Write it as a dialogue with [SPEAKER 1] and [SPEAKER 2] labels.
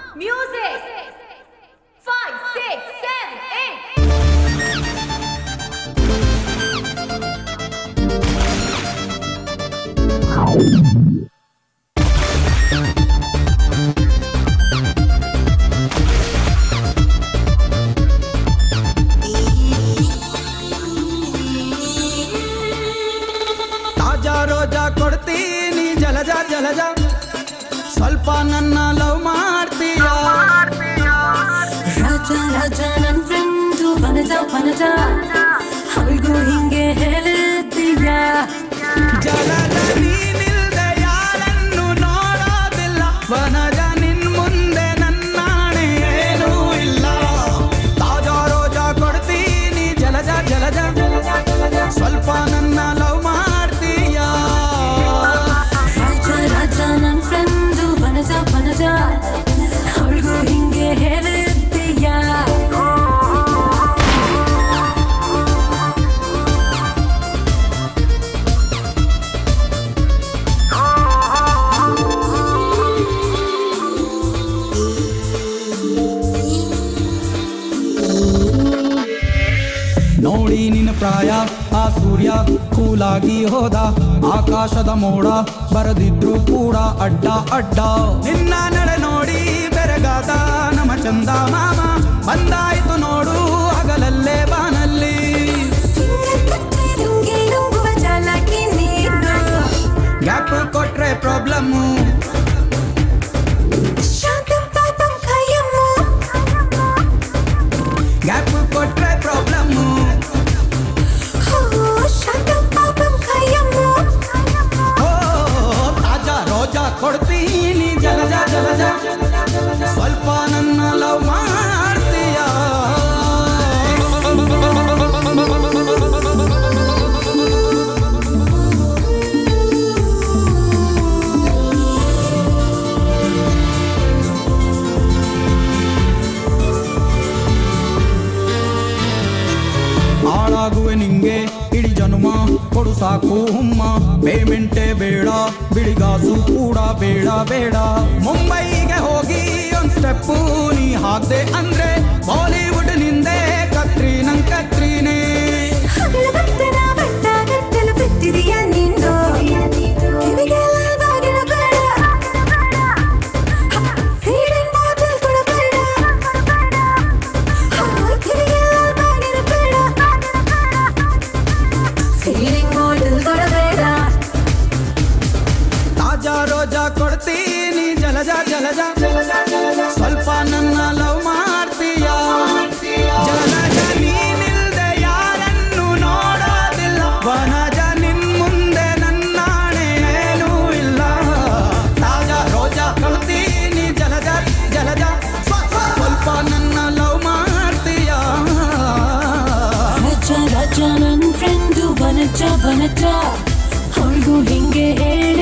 [SPEAKER 1] Music. Five, six, seven, eight.
[SPEAKER 2] ತಾಜಾ ರೋಜಾ ಕೊಡ್ತೀನಿ ಜಲಜ ಜಲಜ ಸ್ವಲ್ಪ ನನ್ನ ಲವ್ ಮಾಡ್ತೀಯ
[SPEAKER 3] ರಾಜ ರಾಜ ನನ್ ಫ್ರೆಂಡು ವನಜ ವನಜ ಅವಳಿಗೂ ಹಿಂಗೆ ಹೇಳಿದ್ದೀಯ
[SPEAKER 2] ಜಲಜ ನೀನಿಲ್ದೆ ಯಾರನ್ನು ನೋಡೋದಿಲ್ಲ ವನಜ ನಿನ್ ಮುಂದೆ ನನ್ನಾಣೆ ಏನೂ ಇಲ್ಲ ತಾಜಾ ರೋಜಾ ಕೊಡ್ತೀನಿ ಜಲಜ ಜಲಜ ಸ್ವಲ್ಪ ನನ್ನ ಲವ್ ಮಾಡ್ತೀಯ
[SPEAKER 3] ರಾಜ ರಾಜ ನನ್ ಫ್ರೆಂಡು ವನಜ ವನಜ ಅವಳಿಗೂ ಹಿಂಗೆ ಹೇಳಿದ್ದೀಯ
[SPEAKER 2] ನೋಡಿ ನಿನ್ನ ಪ್ರಾಯ ಆ ಸೂರ್ಯ ಕೂಲಾಗಿ ಹೋದ ಆಕಾಶದ ಮೋಡ ಬರದಿದ್ರು ಕೂಡ ಅಡ್ಡ ಅಡ್ಡ ನಿನ್ನ ನಡೆ ನೋಡಿ ಬೆರಗಾದ ನಮ್ಮ ಚಂದ ಮಾಮ ಬಂದಾಯ್ತು ನೋಡು ಹಗಲಲ್ಲೇ ಬಾನಲ್ಲಿ
[SPEAKER 3] ಸಿಂಗಪಟ್ಟೆ ನುಂಗಿ ನುಂಗುವ ಚಾಲಾಕಿ ನೀನು
[SPEAKER 2] ಗ್ಯಾಪ್ ಕೊಟ್ರೆ ಪ್ರಾಬ್ಲಮ್ಮು
[SPEAKER 3] ಶಾಂತಂ ಪಾಪಂ ಖಾಯಮ್ಮು
[SPEAKER 2] ಗ್ಯಾಪ್ ಕೊಟ್ರೆ ಪ್ರಾಬ್ಲಮ್ಮು
[SPEAKER 3] ಹೋ ಶಾಂತಂ ಪಾಪಂ ಖಾಯಮ್ಮು
[SPEAKER 2] ಓ ತಾಜಾ ರೋಜಾ ಕೊಡ್ತೀನಿ ಜಲಜ ಜಲಜ ಸ್ವಲ್ಪ ನನ್ನ ಲವ್ ಮಾಡ್ತೀಯ ಹಾಳಾಗುವೆ ನಿಂಗೆ ಇಡೀ ಜನುಮ ಕೊಡು ಸಾಕು ಹುಮ್ಮ ಪೇಮೆಂಟೇ ಬೇಡ ಬಿಳಿಗಾಸು ಕೂಡ ಬೇಡ ಬೇಡ ಮುಂಬೈಗೆ ಹೋಗಿ ಒಂದ್ ಸ್ಟೆಪ್ಪು ನೀ ಹಾಕ್ದೆ ಅಂದ್ರೆ ಬಾಲಿವುಡ್ ನಿಂದೆ ಕತ್ರಿ ನಂಗ್ ಕತ್ರಿನೇ
[SPEAKER 3] ಹಗಲ ಬಟ್ಟನ ಬಟ್ಟ ಗಟ್ಟಲು ಬಿಟ್ಟಿದೀಯ ನಿಂದು ಕಿವಿಗೆಲ್ಲ ಬಾಗಿನ ಬೇಡ ಫೀಡಿಂಗ್ ಬಾಟಲ್ ಕೂಡ ಬೇಡ ಕಿವಿಗೆಲ್ಲ ಬಾಗಿನ ಬೇಡ ಫೀಡಿಂಗ್ ಬಾಟಲ್ ಕೂಡ ಬೇಡ
[SPEAKER 2] ತಾಜಾ ರೋಜಾ ಕೊಡ್ತೀನಿ ಜಲಜ ಜಲಜ ಸ್ವಲ್ಪ ನನ್ನ ಲವ್ ಮಾಡ್ತೀಯ ಜಲಜ ನೀನಿಲ್ದೆ ಯಾರನ್ನು ನೋಡೋದಿಲ್ಲ ವನಜ ನಿನ್ ಮುಂದೆ ನನ್ನಾಣೆ ಏನೂ ಇಲ್ಲ ತಾಜಾ ರೋಜಾ ಕೊಡ್ತೀನಿ ಜಲಜ ಜಲಜ ಸ್ವ- ಸ್ವ- ಸ್ವಲ್ಪ ನನ್ನ ಲವ್ ಮಾಡ್ತೀಯ
[SPEAKER 3] ರಾಜ ರಾಜ ನನ್ ಫ್ರೆಂಡು ವನಜ ವನಜ ಅವಳಿಗೂ ಹಿಂಗೆ ಹೇಳ